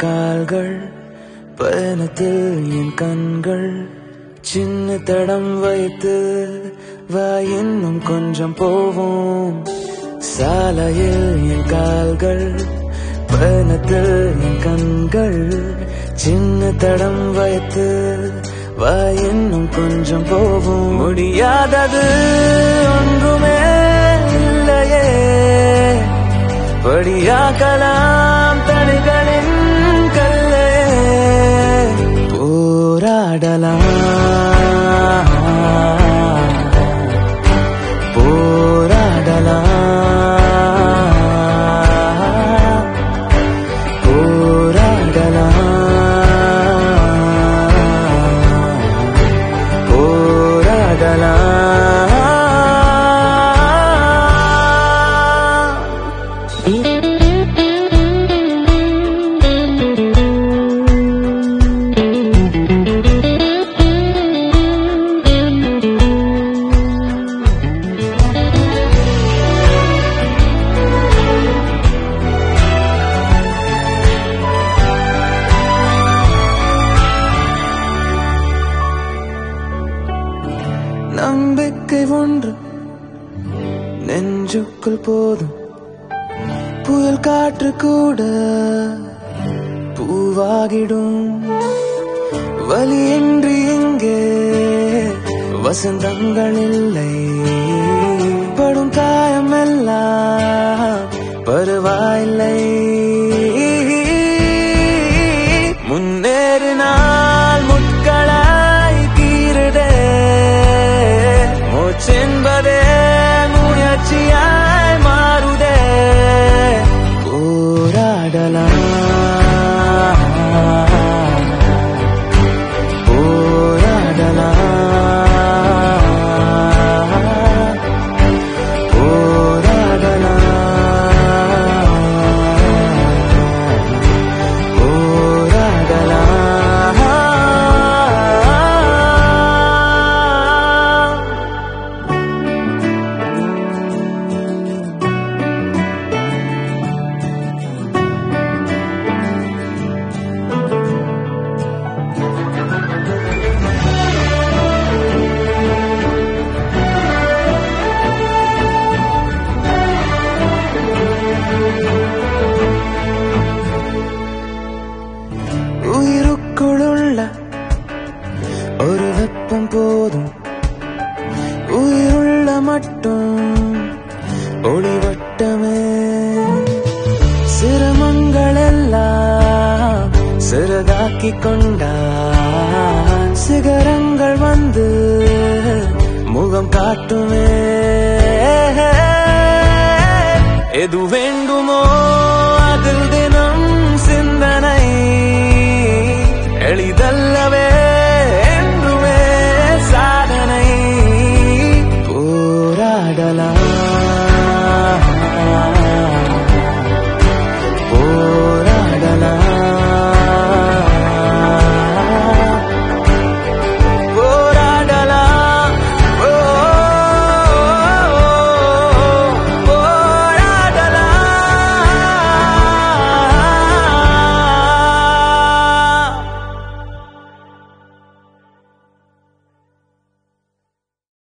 கால்கள் பயணத்தில் என் கண்கள் சின்ன தடம் வைத்து வா இன்னும் கொஞ்சம் போவோம் சாலையில் என் கால்கள் பயணத்தில் என் கண்கள் சின்ன தடம் வைத்து வா இன்னும் கொஞ்சம் போவோம் முடியாதது ஒன்றுமே இல்லையே படியாக்கலாம் தடைகளின் கல்லே போராடலாம் போராடலாம் போராடலாம் போராடலாம் நம்பிக்கை ஒன்று நெஞ்சுக்குள் போதும் புயல் காற்று கூட பூவாகிடும் வலியின்றி இங்கே வசந்தங்கள் இல்லை படும் காயம் எல்லாம் பரவாயில்லை முன்னேறினால் முட்களாய் கீருடே மூச்சென்பதே முயற்சியாய் மாறுதே போராடலாம் போராடலாம் போராடலாம் போராடலாம் உயிருக்குள்ள ஒரு வெப்பம் போதும் உயிருள்ள மட்டும் ஒளிவட்டமே சிரமங்கள் எல்லாம் சிறகாக்கி கொண்டான் சிகரங்கள் வந்து முகம் காட்டுமே எது வேண்டுமோ